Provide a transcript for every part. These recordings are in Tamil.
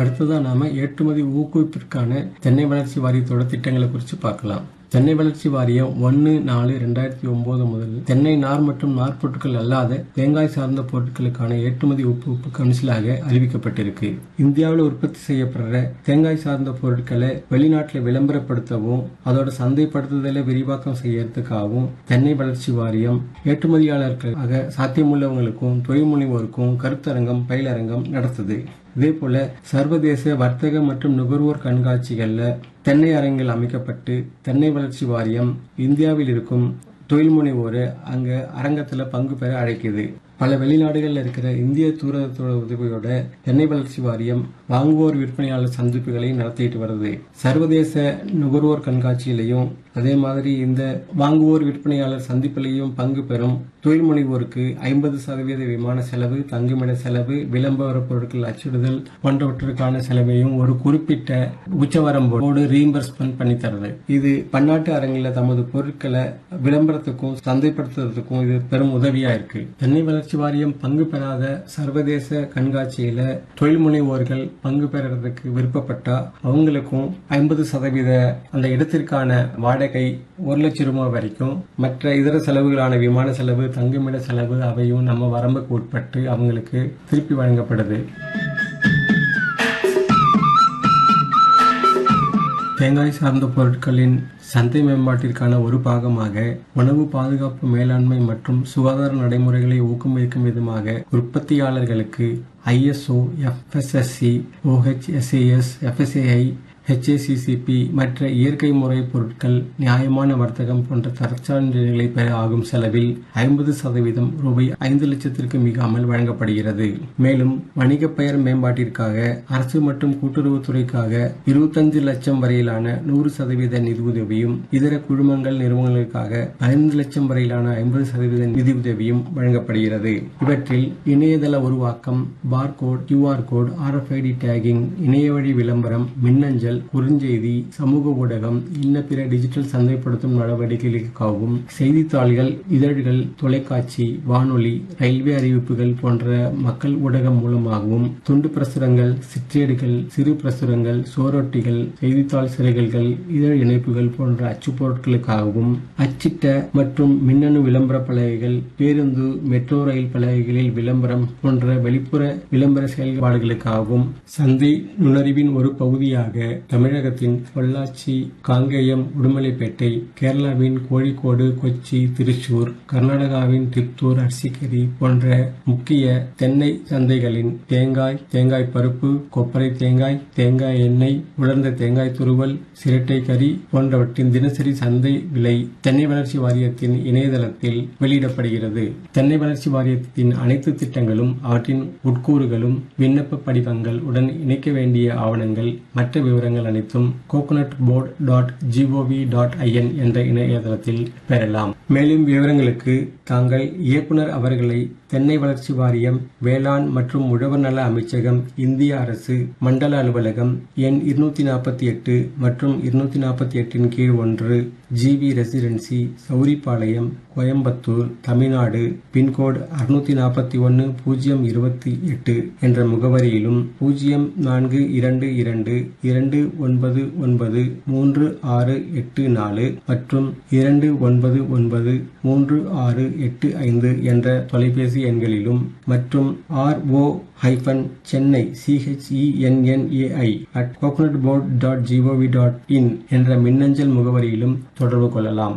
அடுத்ததா நாம ஏற்றுமதி ஊக்குவிப்பிற்கான தென்னை வளர்ச்சி வாரியத்தோட திட்டங்களை குறித்து பார்க்கலாம் தென்னை வளர்ச்சி வாரியம் ஒன்னு நாலு ரெண்டாயிரத்தி ஒன்பது முதல் தென்னை நார் மற்றும் நார் பொருட்கள் அல்லாத தேங்காய் சார்ந்த பொருட்களுக்கான ஏற்றுமதி ஒப்புவிப்பு கவுன்சிலாக அறிவிக்கப்பட்டிருக்கு இந்தியாவில் உற்பத்தி செய்யப்படுற தேங்காய் சார்ந்த பொருட்களை வெளிநாட்டில் விளம்பரப்படுத்தவும் அதோட சந்தைப்படுத்துதலை விரிவாக்கம் செய்யறதுக்காகவும் தென்னை வளர்ச்சி வாரியம் ஏற்றுமதியாளர்களுக்காக சாத்தியமுள்ளவங்களுக்கும் தொழில் முனைவோருக்கும் கருத்தரங்கம் பயிலரங்கம் நடத்துது இதே போல சர்வதேச வர்த்தக மற்றும் நுகர்வோர் கண்காட்சிகள்ல தென்னை அரங்கில் அமைக்கப்பட்டு தென்னை வளர்ச்சி வாரியம் இந்தியாவில் இருக்கும் தொழில் முனைவோரை அங்க அரங்கத்துல பங்கு பெற அழைக்குது பல வெளிநாடுகளில் இருக்கிற இந்திய தூரத்தோட உதவியோட தென்னை வளர்ச்சி வாரியம் வாங்குவோர் விற்பனையாளர் சந்திப்புகளை நடத்திட்டு வருது சர்வதேச நுகர்வோர் கண்காட்சியிலையும் அதே மாதிரி இந்த வாங்குவோர் விற்பனையாளர் சந்திப்பிலையும் பங்கு பெறும் தொழில் முனைவோருக்கு ஐம்பது சதவீத விமான செலவு தங்குமிட செலவு விளம்பர பொருட்கள் அச்சிடுதல் போன்றவற்றுக்கான செலவையும் ஒரு குறிப்பிட்ட உச்சவரம்போடு ரீம்பர்ஸ்மெண்ட் பண்ணி தருது இது பன்னாட்டு அரங்கில் தமது பொருட்களை விளம்பரத்துக்கும் சந்தைப்படுத்துறதுக்கும் இது பெரும் உதவியா இருக்கு தென்னை வளர்ச்சி வாரியம் பங்கு பெறாத சர்வதேச கண்காட்சியில தொழில் முனைவோர்கள் பங்கு பெறறதுக்கு விருப்பப்பட்டா அவங்களுக்கும் ஐம்பது சதவீத அந்த இடத்திற்கான வாடகை ஒரு லட்சம் ரூபாய் வரைக்கும் மற்ற இதர செலவுகளான விமான செலவு தங்குமிட செலவு அவையும் நம்ம வரம்புக்கு உட்பட்டு அவங்களுக்கு திருப்பி வழங்கப்படுது தேங்காய் சார்ந்த பொருட்களின் சந்தை மேம்பாட்டிற்கான ஒரு பாகமாக உணவு பாதுகாப்பு மேலாண்மை மற்றும் சுகாதார நடைமுறைகளை ஊக்குவிக்கும் விதமாக உற்பத்தியாளர்களுக்கு ISO FSSC OHSAS FSSAI HACCP மற்ற இயற்கை முறை பொருட்கள் நியாயமான வர்த்தகம் போன்ற தரச்சான்றிதழ்களை பெற ஆகும் செலவில் ஐம்பது சதவீதம் ரூபாய் ஐந்து லட்சத்திற்கு மிகாமல் வழங்கப்படுகிறது மேலும் வணிக பெயர் மேம்பாட்டிற்காக அரசு மற்றும் கூட்டுறவுத்துறைக்காக இருபத்தஞ்சு லட்சம் வரையிலான நூறு சதவீத நிதியுதவியும் இதர குழுமங்கள் நிறுவனங்களுக்காக ஐந்து லட்சம் வரையிலான ஐம்பது சதவீத நிதியுதவியும் வழங்கப்படுகிறது இவற்றில் இணையதள உருவாக்கம் barcode QR code RFID tagging இணையவழி விளம்பரம் மின்னஞ்சல் குறுஞ்செய்தி சமூக ஊடகம் இன்ன பிற டிஜிட்டல் சந்தைப்படுத்தும் நடவடிக்கைகளுக்காகவும் செய்தித்தாள்கள் இதழ்கள் தொலைக்காட்சி வானொலி ரயில்வே அறிவிப்புகள் போன்ற மக்கள் ஊடகம் மூலமாகவும் துண்டு பிரசுரங்கள் சிற்றேடுகள் சிறு பிரசுரங்கள் சோரொட்டிகள் செய்தித்தாள் சிறைகள்கள் இதழ் இணைப்புகள் போன்ற அச்சுப் பொருட்களுக்காகவும் அச்சிட்ட மற்றும் மின்னணு விளம்பர பலகைகள் பேருந்து மெட்ரோ ரயில் பலகைகளில் விளம்பரம் போன்ற வெளிப்புற விளம்பர செயல்பாடுகளுக்காகவும் சந்தை நுண்ணறிவின் ஒரு பகுதியாக தமிழகத்தின் பொள்ளாச்சி காங்கேயம் உடுமலைப்பேட்டை கேரளாவின் கோழிக்கோடு கொச்சி திருச்சூர் கர்நாடகாவின் திப்தூர் அர்சிக்கரி போன்ற முக்கிய தென்னை சந்தைகளின் தேங்காய் தேங்காய் பருப்பு கொப்பரை தேங்காய் தேங்காய் எண்ணெய் உலர்ந்த தேங்காய் துருவல் சிரட்டை கறி போன்றவற்றின் தினசரி சந்தை விலை தென்னை வளர்ச்சி வாரியத்தின் இணையதளத்தில் வெளியிடப்படுகிறது தென்னை வளர்ச்சி வாரியத்தின் அனைத்து திட்டங்களும் அவற்றின் உட்கூறுகளும் விண்ணப்ப படிவங்கள் உடன் இணைக்க வேண்டிய ஆவணங்கள் மற்ற விவரங்கள் அனைத்தும் coconut board dot GOV dot in என்ற இணையதளத்தில் பெறலாம் மேலும் விவரங்களுக்கு தாங்கள் இயக்குனர் அவர்களை தென்னை வளர்ச்சி வாரியம் வேளாண் மற்றும் உழவர் நல அமைச்சகம் இந்திய அரசு மண்டல அலுவலகம் எண் இருநூத்தி நாற்பத்தி எட்டு மற்றும் இருநூத்தி நாற்பத்தி எட்டின் கீழ் ஒன்று GV residency Sowripalayam Coimbatore Tamil Nadu pincode அறுநூத்தி நாற்பத்தி ஒன்று பூஜ்ஜியம் இருபத்தி எட்டு என்ற முகவரியிலும் பூஜ்ஜியம் நான்கு இரண்டு இரண்டு இரண்டு ஒன்பது ஒன்பது மூன்று ஆறு எட்டு நாலு மற்றும் இரண்டு ஒன்பது ஒன்பது மூன்று ஆறு எட்டு ஐந்து என்ற தொலைபேசி எண்களிலும் மற்றும் R O hyphen Chennai CHENNAI at coconut board dot GOV dot in என்ற மின்னஞ்சல் முகவரியிலும் தொடர்பு கொள்ளலாம்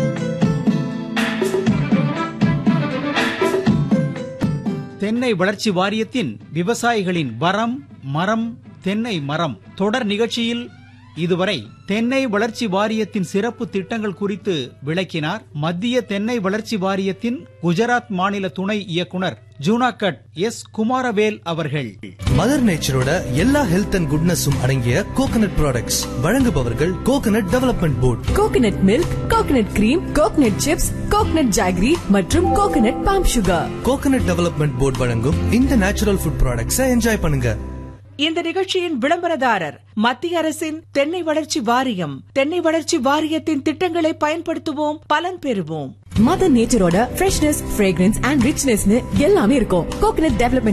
தென்னை வளர்ச்சி வாரியத்தின் விவசாயிகளின் வரம் மரம் தென்னை மரம் தொடர் நிகழ்ச்சியில் இதுவரை தென்னை வளர்ச்சி வாரியத்தின் சிறப்பு திட்டங்கள் குறித்து விளக்கினார் மத்திய தென்னை வளர்ச்சி வாரியத்தின் குஜராத் மாநில துணை இயக்குனர் ஜூனாகட் எஸ் குமாரவேல் அவர்கள் மதர் நேச்சரோட எல்லா ஹெல்த் அண்ட் குட்னஸும் அடங்கிய கோகனட் ப்ராடக்ட்ஸ் வழங்குபவர்கள் coconut development board coconut milk coconut cream coconut chips coconut jaggery மற்றும் coconut palm sugar coconut development board வழங்கும் இந்த நேச்சுரல் ஃபுட் ப்ராடக்ட்ஸை என்ஜாய் பண்ணுங்க இந்த நிகழ்ச்சியின் விளம்பரதாரர் மத்திய அரசின் தென்னை வளர்ச்சி வாரியம் தென்னை வளர்ச்சி வாரியத்தின் திட்டங்களை பயன்படுத்துவோம் பலன் பெறுவோம் மதர் நேச்சரோட ஃப்ரெஷ்னஸ் ஃப்ரேக்ரன்ஸ் அண்ட் ரிச்னஸ்னு எல்லாமே இருக்கும் கோகனட் டெவலப்மெண்ட்